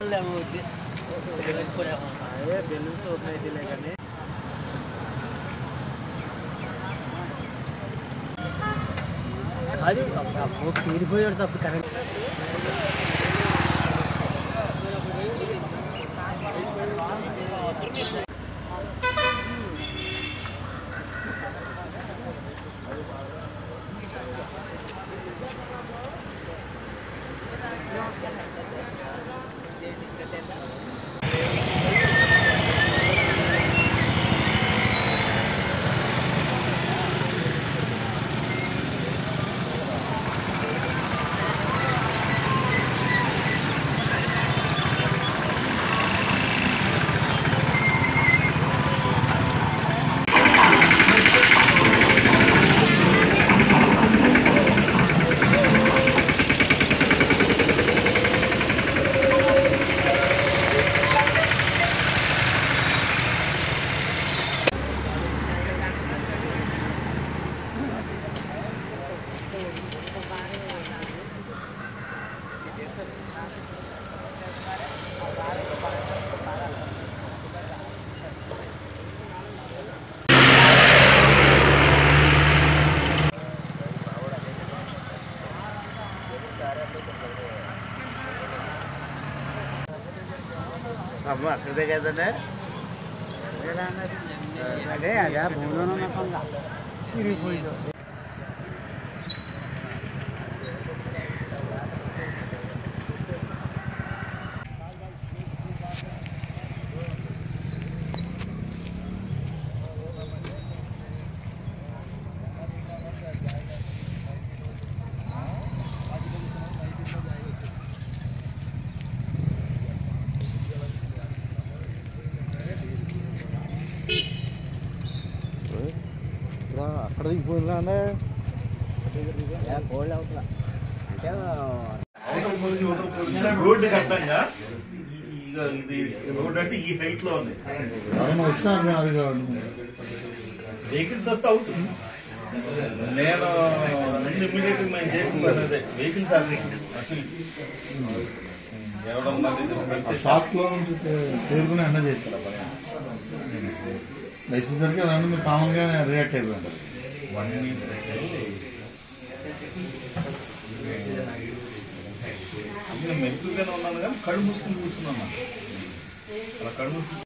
అదే balloons open అయితే కానీ అది తీరిపోయాడు తప్పు కరెంట్ అమ్మ అక్కడే కదండి అదే అదే భూమిలో నమ్మకంగా తిరిగిపోయింది అక్కడ దిగిపోయిందా అండి కోళ్ళు అవుతున్నా అంటే రోడ్డు కట్టంగా ఇక ఇది రోడ్ అంటే ఈ హైట్ లో ఉంది వచ్చినారు అది కాదు వెహికల్స్ వస్తే అవుట్ నేను ముందు ఇమ్మీడియట్ మేము చేసిన పని అదే వెహికల్స్ ఆపరేషన్ అసలు ఎవడన్నా దగ్గర పెడితే షాప్ లో నుంచి చేరుకుని ఎండ చేస్తారు వేసేసరికి అలాంటి మీరు కామన్ గా రియాక్ట్ అయిపోయింటారు వన్ వీక్ మెరుపుగానే ఉన్నాను కానీ కళ్ళు మూసుకుని కూర్చున్నాను అలా కళ్ళు మూసుకుని